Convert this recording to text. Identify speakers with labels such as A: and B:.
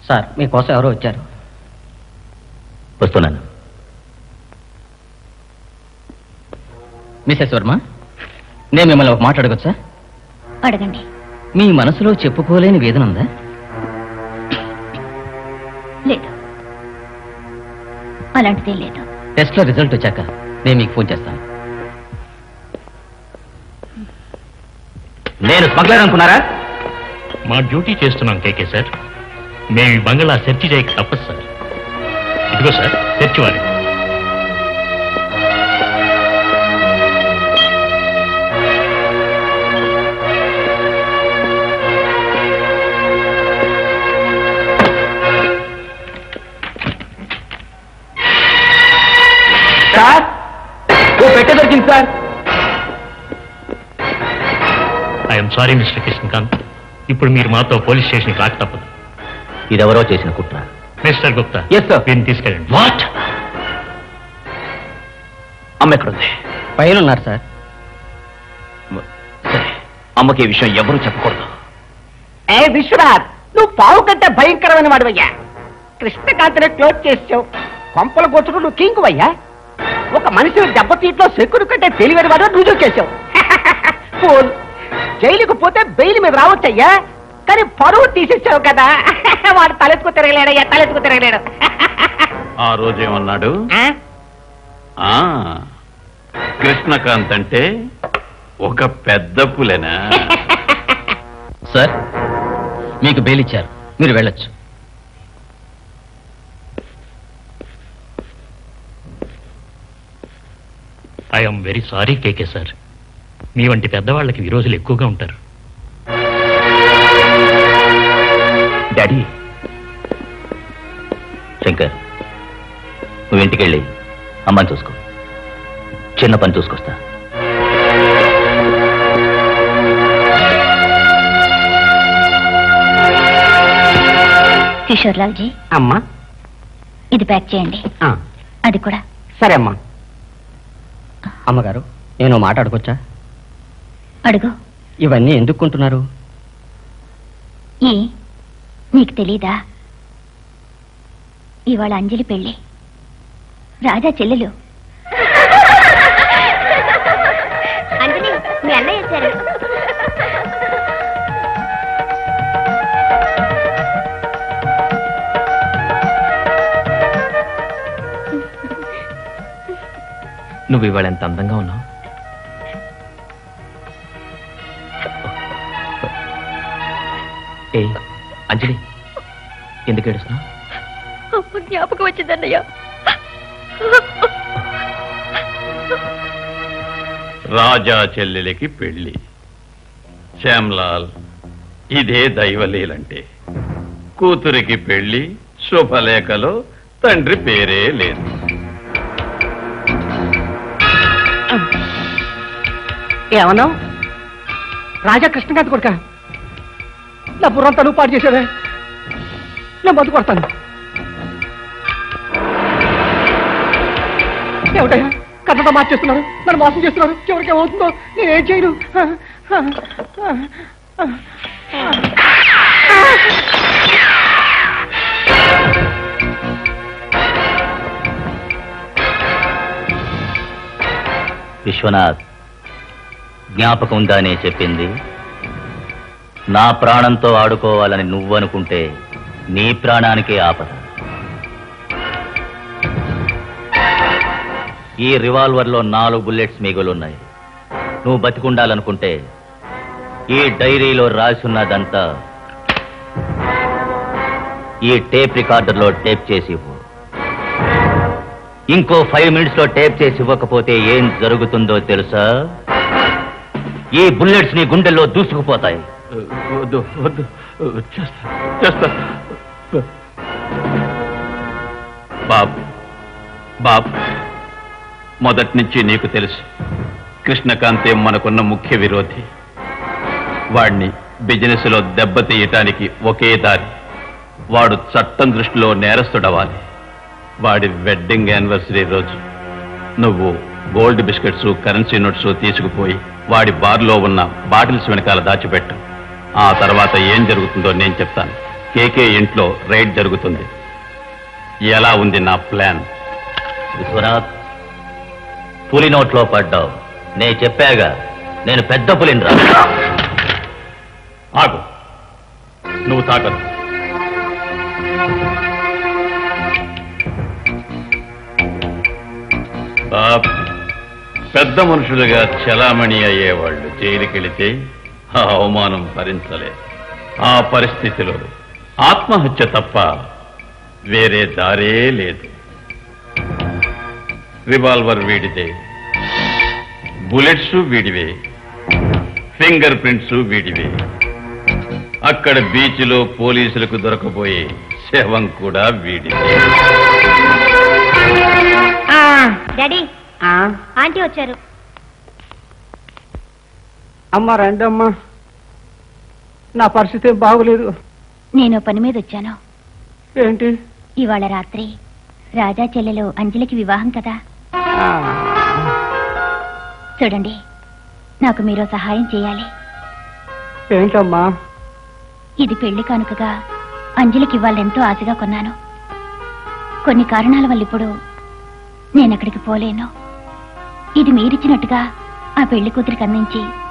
A: Sir మీకోసం ఎవరో వచ్చారు
B: వస్తున్నాను
A: మిసెస్ వర్మ నేను మిమ్మల్ని ఒక మాట అడగొచ్చా
C: అడగండి
A: మీ మనసులో చెప్పుకోలేని వేదన ఉందా
C: లేదు అలాంటిదే లేదు
A: టెస్ట్లో రిజల్ట్ వచ్చాక నేను మీకు ఫోన్ చేస్తాను
B: నేను స్మగ్లర్ అనుకున్నారా
D: మా డ్యూటీ చేస్తున్నాం కేకే సార్ మేము ఈ బంగ్లా సెర్చ్ చేయక తప్పదు సార్ ఇదిగో సార్ సెర్చ్ వారి
B: సార్ ఓ పెట్టె దొరికింది sir
D: I'm sorry mister Krishnakanth ఇప్పుడు మీరు మాతో పోలీస్ స్టేషన్కి రాక తప్పదు
B: ఇదెవరో చేసిన కుట్ర
D: మిస్టర్ గుప్తా
B: Yes, sir.
D: వీరిని తీసుకెళ్ళండి
B: వాట్ అమ్మ ఎక్కడుంది
A: పైన ఉన్నారు సార్
B: సరే అమ్మకి ఈ విషయం ఎవరూ చెప్పకూడదు
E: ఏ విశ్వనాథ్ నువ్వు పావు కంటే భయంకరమైన వాడివయ్యా కృష్ణకాంతని క్లోజ్ చేసావు కొంపల గొచ్చుడు నువ్వు కింగ్ అయ్యా ఒక మనిషి దెబ్బతీట్లో సెక్కుడు కంటే తెలివైన వాడు రుజువు చేసావు ఫోన్ జైలుకు పోతే బెయిల్ మీద రావచ్చయ్యా కానీ పరువు తీసేసావు కదా వాడు తలెత్తుకు తిరగలేడయ్యా తలెత్తుకు తిరగలేడు
F: ఆ రోజు ఏమన్నాడు
E: ఆ?
F: ఆ కృష్ణకాంత్ అంటే ఒక పెద్ద పులెనా
A: సార్ మీకు బెయిల్ ఇచ్చారు మీరు వెళ్ళొచ్చు
D: I'm very sorry KK sir మీ వంటి పెద్దవాళ్ళకి ఈ రోజులు ఎక్కువగా ఉంటారు
B: డాడీ శంకర్ నువ్వు ఇంటికెళ్ళి అమ్మని చూసుకో చిన్న పని చూసుకొస్తా
C: కిషోర్లాల్ జీ
E: అమ్మా
C: ఇది ప్యాక్ చేయండి
E: ఆ,
C: అది కూడా
E: సరే అమ్మా
A: అమ్మగారు నేను మాట అడగొచ్చా
C: అడుగు
A: ఇవన్నీ ఎందుకు కొంటున్నారు
C: ఏ నీకు తెలీదా ఇవాళ అంజలి పెళ్ళి రాజా చెల్లెలు అంజలి మీ అన్నయ్య వచ్చారు
B: నువ్వు ఇవాళ ఎంత అందంగా ఉన్నావు ఏ అంజలి ఎందుకు ఏడుస్తున్నావు
C: జ్ఞాపకం వచ్చిందన్నయ్య
F: రాజా చెల్లెలికి పెళ్లి శ్యామ్లాల్ ఇదే దైవలీలంటే కూతురికి పెళ్లి శుభలేఖలో తండ్రి పేరే లేదు
E: ఏమన్నావు రాజా కృష్ణకాంత్ కొడుక నా బుర్రంతా నువ్వు పాటు చేసేవే నేను బతుకు కొడతాను ఏమిటయ్యా కథతో మార్చేస్తున్నారు నన్ను మోసం చేస్తున్నారు చివరికి ఏమవుతుందో నేనేం చేయను
B: విశ్వనాథ్ జ్ఞాపకం ఉందానే చెప్పింది నా ప్రాణంతో ఆడుకోవాలని నువ్వనుకుంటే నీ ప్రాణానికే ఆపద ఈ రివాల్వర్లో నాలుగు బుల్లెట్స్ మిగులున్నాయి నువ్వు బతికుండాలనుకుంటే ఈ డైరీలో రాసున్నదంతా ఈ టేప్ రికార్డర్లో టేప్ చేసి ఇవ్వు ఇంకో ఫైవ్ మినిట్స్ లో టేప్ చేసి ఇవ్వకపోతే ఏం జరుగుతుందో తెలుసా ఈ బుల్లెట్స్ నీ గుండెల్లో దూసుకుపోతాయి
F: వద్దు వద్దు చేస్తా చేస్తా బాబు బాబు మొదటి నుంచి నీకు తెలుసు కృష్ణకాంతే మనకున్న ముఖ్య విరోధి వాడిని బిజినెస్లో దెబ్బతీయటానికి ఒకే దారి వాడు చట్టం దృష్టిలో నేరస్తుడవాలి వాడి వెడ్డింగ్ యానివర్సరీ రోజు నువ్వు గోల్డ్ బిస్కెట్స్ కరెన్సీ నోట్స్ తీసుకుపోయి వాడి బార్లో ఉన్న బాటిల్స్ వెనకాల దాచిపెట్టు ఆ తర్వాత ఏం జరుగుతుందో నేను చెప్తాను కేకే ఇంట్లో రైడ్ జరుగుతుంది ఎలా ఉంది నా ప్లాన్
B: విశ్వనాథ్ పులి నోట్లో పడ్డావు నేను చెప్పాగా నేను పెద్ద పులిని రా
F: ఆగు నువ్వు తాకదు బాబ్ పెద్ద మనుషులుగా చలామణి అయ్యేవాళ్ళు జైలుకెళితే ఆ అవమానం భరించలేదు ఆ పరిస్థితిలో ఆత్మహత్య తప్ప వేరే దారే లేదు రివాల్వర్ వీడితే బుల్లెట్స్ వీడివే ఫింగర్ ప్రింట్స్ వీడివే అక్కడ బీచ్లో పోలీసులకు దొరకబోయే శవం కూడా వీడిదే
C: డాడీ ఆంటీ వచ్చారు
E: అమ్మ రండి అమ్మా నా పరిస్థితి ఏం బాగోలేదు
C: నేను పని మీద వచ్చాను
E: ఏంటి
C: ఇవాళ రాత్రి రాజా చెల్లెలు అంజలికి వివాహం కదా
E: ఆ,
C: చూడండి నాకు మీరు సహాయం చేయాలి
E: ఏంటమ్మా
C: ఇది పెళ్లి కానుకగా అంజలికి ఇవ్వాలెంతో ఆశగా కొన్నాను కొన్ని కారణాల వల్ల ఇప్పుడు నేను అక్కడికి పోలేను ఇది మీరిచ్చినట్టుగా ఆ పెళ్లి కూతురికి అందించి